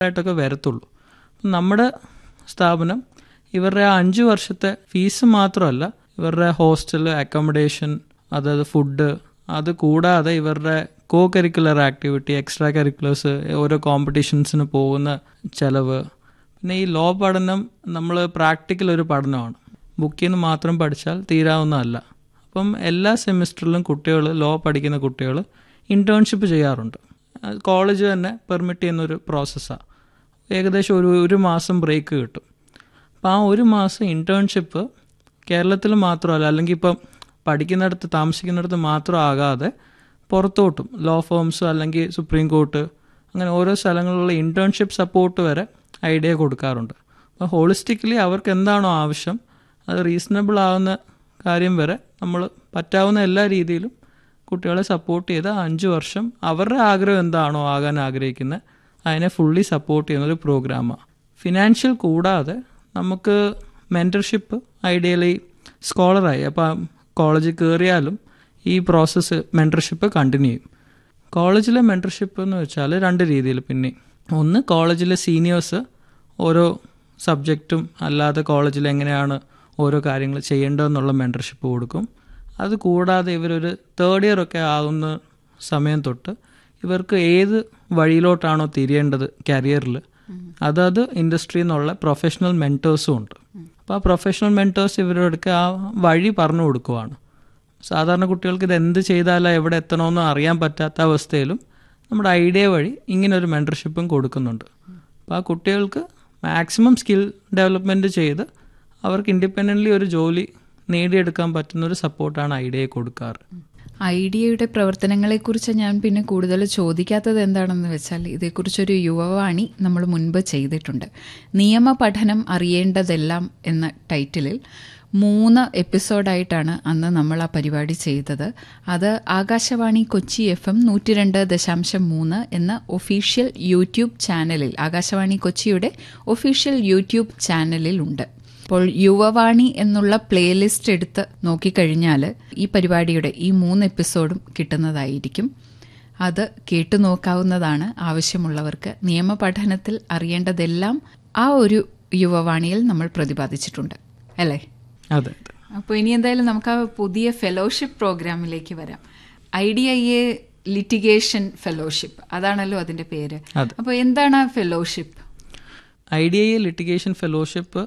ആയിട്ടൊക്കെ വരത്തുള്ളൂ അപ്പം നമ്മുടെ സ്ഥാപനം ഇവരുടെ ആ അഞ്ച് വർഷത്തെ ഫീസ് മാത്രമല്ല ഇവരുടെ ഹോസ്റ്റൽ അക്കോമഡേഷൻ അതായത് ഫുഡ് അത് കൂടാതെ ഇവരുടെ co curricular activity extra curriculars ഓരോ കോമ്പറ്റീഷൻസിന് പോകുന്ന ചിലവ് പിന്നെ ഈ ലോ പഠനം നമ്മൾ പ്രാക്ടിക്കൽ ഒരു പഠനമാണ് ബുക്കിൽ നിന്ന് മാത്രം പഠിച്ചാൽ തീരാവുന്നതല്ല അപ്പം എല്ലാ സെമിസ്റ്ററിലും കുട്ടികൾ ലോ പഠിക്കുന്ന കുട്ടികൾ ഇൻറ്റേൺഷിപ്പ് ചെയ്യാറുണ്ട് കോളേജ് തന്നെ പെർമിറ്റ് ചെയ്യുന്ന ഒരു പ്രോസസ്സാണ് ഏകദേശം ഒരു ഒരു മാസം ബ്രേക്ക് കിട്ടും അപ്പം ആ ഒരു മാസം ഇൻറ്റേൺഷിപ്പ് കേരളത്തിൽ മാത്രമല്ല അല്ലെങ്കിൽ ഇപ്പം പഠിക്കുന്നിടത്ത് താമസിക്കുന്നിടത്ത് മാത്രം ആകാതെ പുറത്തോട്ടും ലോ ഫേംസ് അല്ലെങ്കിൽ സുപ്രീം കോർട്ട് അങ്ങനെ ഓരോ സ്ഥലങ്ങളിലുള്ള ഇൻറ്റേൺഷിപ്പ് സപ്പോർട്ട് വരെ ഐഡിയ കൊടുക്കാറുണ്ട് അപ്പോൾ ഹോളിസ്റ്റിക്കലി അവർക്ക് എന്താണോ ആവശ്യം അത് റീസണബിൾ ആവുന്ന കാര്യം വരെ നമ്മൾ പറ്റാവുന്ന എല്ലാ രീതിയിലും കുട്ടികളെ സപ്പോർട്ട് ചെയ്ത് അഞ്ച് വർഷം അവരുടെ ആഗ്രഹം എന്താണോ ആകാൻ ആഗ്രഹിക്കുന്നത് അതിനെ ഫുള്ളി സപ്പോർട്ട് ചെയ്യുന്ന ഒരു പ്രോഗ്രാമാണ് ഫിനാൻഷ്യൽ കൂടാതെ നമുക്ക് മെൻറ്റർഷിപ്പ് ഐഡിയലി സ്കോളറായി അപ്പം കോളേജിൽ കയറിയാലും ഈ പ്രോസസ്സ് മെൻറ്റർഷിപ്പ് കണ്ടിന്യൂ ചെയ്യും കോളേജിലെ മെൻറ്റർഷിപ്പ് എന്ന് വെച്ചാൽ രണ്ട് രീതിയിൽ പിന്നെ ഒന്ന് കോളേജിലെ സീനിയേഴ്സ് ഓരോ സബ്ജക്റ്റും അല്ലാതെ കോളേജിൽ എങ്ങനെയാണ് ഓരോ കാര്യങ്ങൾ ചെയ്യേണ്ടതെന്നുള്ള മെൻറ്റർഷിപ്പ് കൊടുക്കും അത് കൂടാതെ ഇവരൊരു തേർഡ് ഇയർ ഒക്കെ ആകുന്ന സമയം തൊട്ട് ഇവർക്ക് ഏത് വഴിയിലോട്ടാണോ തിരിയേണ്ടത് കരിയറിൽ അതത് ഇൻഡസ്ട്രിയിൽ നിന്നുള്ള പ്രൊഫഷണൽ മെൻറ്റേഴ്സും ഉണ്ട് അപ്പോൾ ആ പ്രൊഫഷണൽ മെൻറ്റേഴ്സ് ഇവരോടൊക്കെ ആ വഴി പറഞ്ഞു കൊടുക്കുവാണ് സാധാരണ കുട്ടികൾക്ക് ഇത് എന്ത് ചെയ്താലാ എവിടെ എത്തണമെന്ന് അറിയാൻ പറ്റാത്ത അവസ്ഥയിലും നമ്മുടെ ഐഡിയ വഴി ഇങ്ങനെ ഒരു മെൻറ്റർഷിപ്പും കൊടുക്കുന്നുണ്ട് അപ്പോൾ ആ കുട്ടികൾക്ക് മാക്സിമം സ്കിൽ ഡെവലപ്മെൻറ്റ് ചെയ്ത് അവർക്ക് ഇൻഡിപെൻഡൻ്റ്ലി ഒരു ജോലി നേടിയെടുക്കാൻ പറ്റുന്ന ഒരു സപ്പോർട്ടാണ് ഐഡിയയെ കൊടുക്കാറ് ഐഡിയയുടെ പ്രവർത്തനങ്ങളെക്കുറിച്ച് ഞാൻ പിന്നെ കൂടുതൽ ചോദിക്കാത്തത് എന്താണെന്ന് വെച്ചാൽ ഇതേക്കുറിച്ചൊരു യുവവാണി നമ്മൾ മുൻപ് ചെയ്തിട്ടുണ്ട് നിയമ പഠനം അറിയേണ്ടതെല്ലാം എന്ന ടൈറ്റിലിൽ മൂന്ന് എപ്പിസോഡായിട്ടാണ് അന്ന് നമ്മൾ ആ പരിപാടി ചെയ്തത് അത് ആകാശവാണി കൊച്ചി എഫ് എം നൂറ്റി രണ്ട് ദശാംശം മൂന്ന് എന്ന ഒഫീഷ്യൽ യൂട്യൂബ് ചാനലിൽ ആകാശവാണി കൊച്ചിയുടെ ഒഫീഷ്യൽ യൂട്യൂബ് ചാനലിൽ ഉണ്ട് അപ്പോൾ യുവവാണി എന്നുള്ള പ്ലേലിസ്റ്റ് എടുത്ത് നോക്കിക്കഴിഞ്ഞാൽ ഈ പരിപാടിയുടെ ഈ മൂന്ന് എപ്പിസോഡും കിട്ടുന്നതായിരിക്കും അത് കേട്ടു നോക്കാവുന്നതാണ് ആവശ്യമുള്ളവർക്ക് നിയമപഠനത്തിൽ അറിയേണ്ടതെല്ലാം ആ ഒരു യുവവാണിയിൽ നമ്മൾ പ്രതിപാദിച്ചിട്ടുണ്ട് അല്ലേ അതെ അതെ അപ്പോൾ ഇനി എന്തായാലും നമുക്ക് ആ പുതിയ ഫെലോഷിപ്പ് പ്രോഗ്രാമിലേക്ക് വരാം I D I A litigation fellowship അതാണല്ലോ അതിന്റെ പേര് അതെ. അപ്പോൾ എന്താണ് ആ fellowship I D I litigation fellowship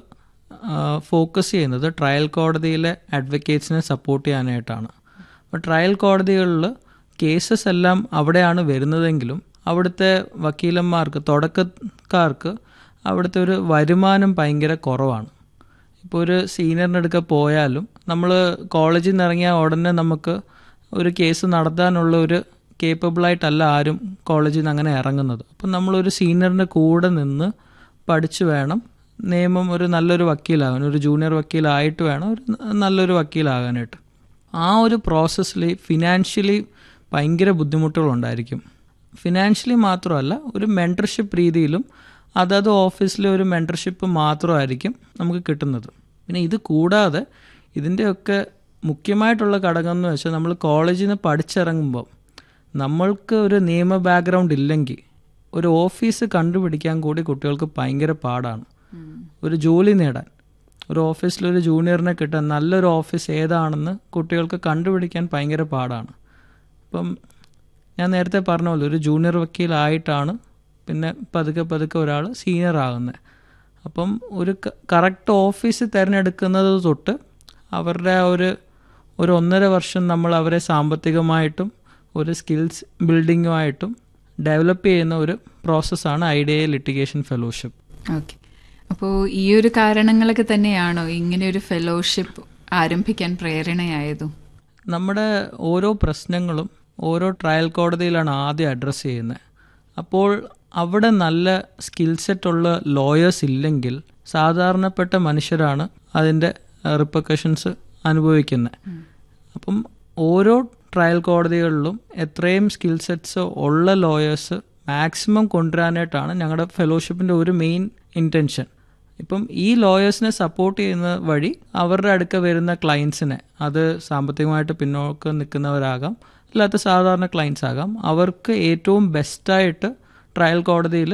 focus ചെയ്യുന്നത് ട്രയൽ കോടതിയിലെ അഡ്വക്കേറ്റ്സിനെ സപ്പോർട്ട് ചെയ്യാനായിട്ടാണ് അപ്പോൾ ട്രയൽ കോടതികളിൽ കേസസ് എല്ലാം അവിടെയാണ് വരുന്നതെങ്കിലും അവിടുത്തെ വക്കീലന്മാർക്ക് തുടക്കക്കാർക്ക് അവിടുത്തെ ഒരു വരുമാനം ഭയങ്കര കുറവാണ് ഇപ്പോൾ ഒരു സീനിയറിൻ്റെ അടുക്ക പോയാലും നമ്മൾ കോളേജിൽ നിന്ന് ഇറങ്ങിയ ഉടനെ നമുക്ക് ഒരു കേസ് നടത്താനുള്ള ഒരു കേപ്പബിളായിട്ടല്ല ആരും കോളേജിൽ നിന്ന് അങ്ങനെ ഇറങ്ങുന്നത് അപ്പം നമ്മളൊരു സീനിയറിൻ്റെ കൂടെ നിന്ന് പഠിച്ചു വേണം നിയമം ഒരു നല്ലൊരു വക്കീലാകാൻ ഒരു ജൂനിയർ വക്കീലായിട്ട് വേണം ഒരു നല്ലൊരു വക്കീലാകാനായിട്ട് ആ ഒരു പ്രോസസ്സിൽ ഫിനാൻഷ്യലി ഭയങ്കര ബുദ്ധിമുട്ടുകളുണ്ടായിരിക്കും ഫിനാൻഷ്യലി മാത്രമല്ല ഒരു മെൻറ്റർഷിപ്പ് രീതിയിലും അതത് ഓഫീസിലെ ഒരു മെൻറ്റർഷിപ്പ് മാത്രമായിരിക്കും നമുക്ക് കിട്ടുന്നത് പിന്നെ ഇത് കൂടാതെ ഇതിൻ്റെയൊക്കെ മുഖ്യമായിട്ടുള്ള ഘടകം എന്ന് വെച്ചാൽ നമ്മൾ കോളേജിൽ നിന്ന് പഠിച്ചിറങ്ങുമ്പോൾ നമ്മൾക്ക് ഒരു നിയമ ബാക്ക്ഗ്രൗണ്ട് ഇല്ലെങ്കിൽ ഒരു ഓഫീസ് കണ്ടുപിടിക്കാൻ കൂടി കുട്ടികൾക്ക് ഭയങ്കര പാടാണ് ഒരു ജോലി നേടാൻ ഒരു ഓഫീസിൽ ഒരു ജൂനിയറിനെ കിട്ടാൻ നല്ലൊരു ഓഫീസ് ഏതാണെന്ന് കുട്ടികൾക്ക് കണ്ടുപിടിക്കാൻ ഭയങ്കര പാടാണ് ഇപ്പം ഞാൻ നേരത്തെ പറഞ്ഞ പോലെ ഒരു ജൂനിയർ വക്കീലായിട്ടാണ് പിന്നെ പതുക്കെ പതുക്കെ ഒരാൾ സീനിയർ ആകുന്നത് അപ്പം ഒരു കറക്റ്റ് ഓഫീസ് തിരഞ്ഞെടുക്കുന്നത് തൊട്ട് അവരുടെ ആ ഒരു ഒരു ഒന്നര വർഷം നമ്മൾ അവരെ സാമ്പത്തികമായിട്ടും ഒരു സ്കിൽസ് ബിൽഡിങ്ങുമായിട്ടും ഡെവലപ്പ് ചെയ്യുന്ന ഒരു പ്രോസസ്സാണ് ഐഡിയ ലിറ്റിഗേഷൻ ഫെലോഷിപ്പ് ഓക്കെ അപ്പോൾ ഈ ഒരു കാരണങ്ങളൊക്കെ തന്നെയാണോ ഇങ്ങനെ ഒരു ഫെലോഷിപ്പ് ആരംഭിക്കാൻ പ്രേരണയായതും നമ്മുടെ ഓരോ പ്രശ്നങ്ങളും ഓരോ ട്രയൽ കോടതിയിലാണ് ആദ്യം അഡ്രസ്സ് ചെയ്യുന്നത് അപ്പോൾ അവിടെ നല്ല സ്കിൽ സെറ്റ് ഉള്ള ലോയേഴ്സ് ഇല്ലെങ്കിൽ സാധാരണപ്പെട്ട മനുഷ്യരാണ് അതിൻ്റെ റിപ്പക്കഷൻസ് അനുഭവിക്കുന്നത് അപ്പം ഓരോ ട്രയൽ കോടതികളിലും എത്രയും സ്കിൽ സെറ്റ്സ് ഉള്ള ലോയേഴ്സ് മാക്സിമം കൊണ്ടുവരാനായിട്ടാണ് ഞങ്ങളുടെ ഫെലോഷിപ്പിൻ്റെ ഒരു മെയിൻ ഇൻറ്റൻഷൻ ഇപ്പം ഈ ലോയേഴ്സിനെ സപ്പോർട്ട് ചെയ്യുന്ന വഴി അവരുടെ അടുക്ക വരുന്ന ക്ലയൻസിനെ അത് സാമ്പത്തികമായിട്ട് പിന്നോക്കം നിൽക്കുന്നവരാകാം അല്ലാത്ത സാധാരണ ക്ലയൻസ് ആകാം അവർക്ക് ഏറ്റവും ബെസ്റ്റായിട്ട് ട്രയൽ കോടതിയിൽ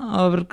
അവർക്ക്